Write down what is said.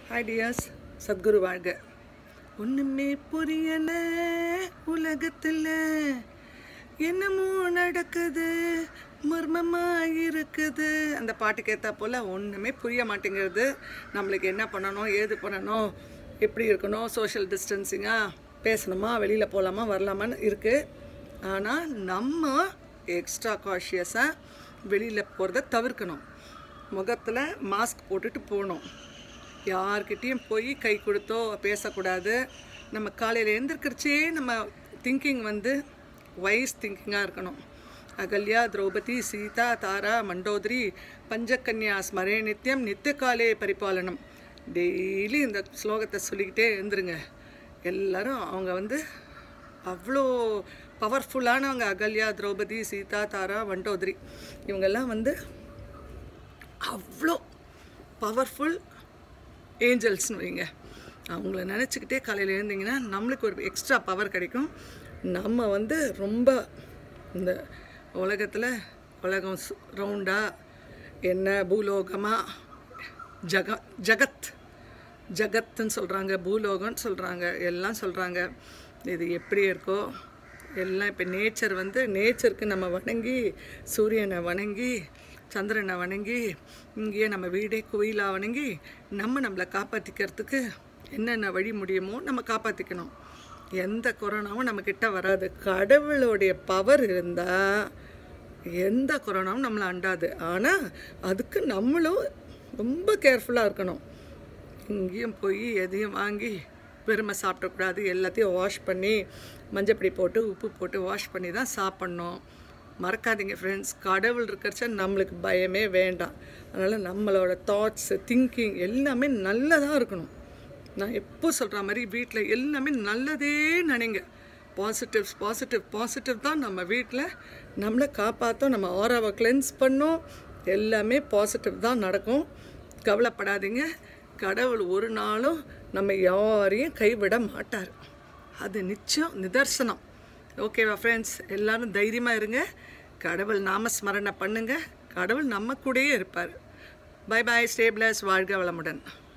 hi tears Sadhguru வாழ்க ஒன்றுமே புரியல உலகத்தில் என்னமோ நடக்குது மர்மமாக இருக்குது அந்த பாட்டுக்கு ஏற்றா போல் ஒன்றுமே புரிய மாட்டேங்கிறது நம்மளுக்கு என்ன பண்ணணும் ஏது பண்ணணும் எப்படி இருக்கணும் சோஷியல் டிஸ்டன்சிங்காக பேசணுமா வெளியில் போகலாமா வரலாமான்னு இருக்குது ஆனால் நம்ம எக்ஸ்ட்ரா காஷியஸாக வெளியில் போகிறத தவிர்க்கணும் முகத்தில் மாஸ்க் போட்டுட்டு போகணும் யார்கிட்டேயும் போய் கை கொடுத்தோ பேசக்கூடாது நம்ம காலையில் எழுந்திருக்கிறச்சே நம்ம திங்கிங் வந்து வைஸ் திங்கிங்காக இருக்கணும் அகல்யா திரௌபதி சீதா தாரா மண்டோதரி பஞ்சகன்யா ஸ்மரே நித்தியம் நித்திய காலே பரிபாலனம் டெய்லி இந்த ஸ்லோகத்தை சொல்லிக்கிட்டே எழுந்துருங்க எல்லாரும் அவங்க வந்து அவ்வளோ பவர்ஃபுல்லானவங்க அகல்யா திரௌபதி சீதா தாரா மண்டோதரி இவங்கெல்லாம் வந்து அவ்வளோ பவர்ஃபுல் ஏஞ்சல்ஸ்னு வைங்க அவங்கள நினச்சிக்கிட்டே காலையில் எழுந்திங்கன்னா நம்மளுக்கு ஒரு எக்ஸ்ட்ரா பவர் கிடைக்கும் நம்ம வந்து ரொம்ப இந்த உலகத்தில் உலகம் ரவுண்டாக என்ன பூலோகமாக ஜக ஜகத் ஜகத்துன்னு சொல்கிறாங்க பூலோகம்னு சொல்கிறாங்க எல்லாம் சொல்கிறாங்க இது எப்படி இருக்கோ எல்லாம் இப்போ நேச்சர் வந்து நேச்சருக்கு நம்ம வணங்கி சூரியனை வணங்கி சந்திரனை வணங்கி இங்கேயே நம்ம வீடே கோயிலாக வணங்கி நம்ம நம்மளை காப்பாற்றிக்கிறதுக்கு என்னென்ன வழி முடியுமோ நம்ம காப்பாற்றிக்கணும் எந்த கொரோனாவும் நம்மக்கிட்ட வராது கடவுளுடைய பவர் இருந்தால் எந்த கொரோனாவும் நம்மளை அண்டாது ஆனால் அதுக்கு நம்மளும் ரொம்ப கேர்ஃபுல்லாக இருக்கணும் எங்கேயும் போய் எதையும் வாங்கி பெருமை சாப்பிடக்கூடாது எல்லாத்தையும் வாஷ் பண்ணி மஞ்சப்பொடி போட்டு உப்பு போட்டு வாஷ் பண்ணி தான் சாப்பிட்ணும் மறக்காதீங்க ஃப்ரெண்ட்ஸ் கடவுள் இருக்கிறச்ச நம்மளுக்கு பயமே வேண்டாம் அதனால் நம்மளோட தாட்ஸு திங்கிங் எல்லாமே நல்லதாக இருக்கணும் நான் எப்போ சொல்கிற மாதிரி வீட்டில் எல்லாமே நல்லதே நினைங்க பாசிட்டிவ்ஸ் பாசிட்டிவ் பாசிட்டிவ் தான் நம்ம வீட்டில் நம்மளை காப்பாற்றும் நம்ம ஆராவை கிளென்ஸ் பண்ணோம் எல்லாமே பாசிட்டிவ் தான் நடக்கும் கவலைப்படாதீங்க கடவுள் ஒரு நாளும் நம்ம யாரையும் கைவிட மாட்டார் அது நிச்சயம் நிதர்சனம் ஓகேவா ஃப்ரெண்ட்ஸ் எல்லாரும் தைரியமாக இருங்க கடவுள் நாமஸ்மரணை பண்ணுங்க கடவுள் நம்ம கூடயே இருப்பார் பை பாய் ஸ்டேபிளஸ் வாழ்க வளமுடன்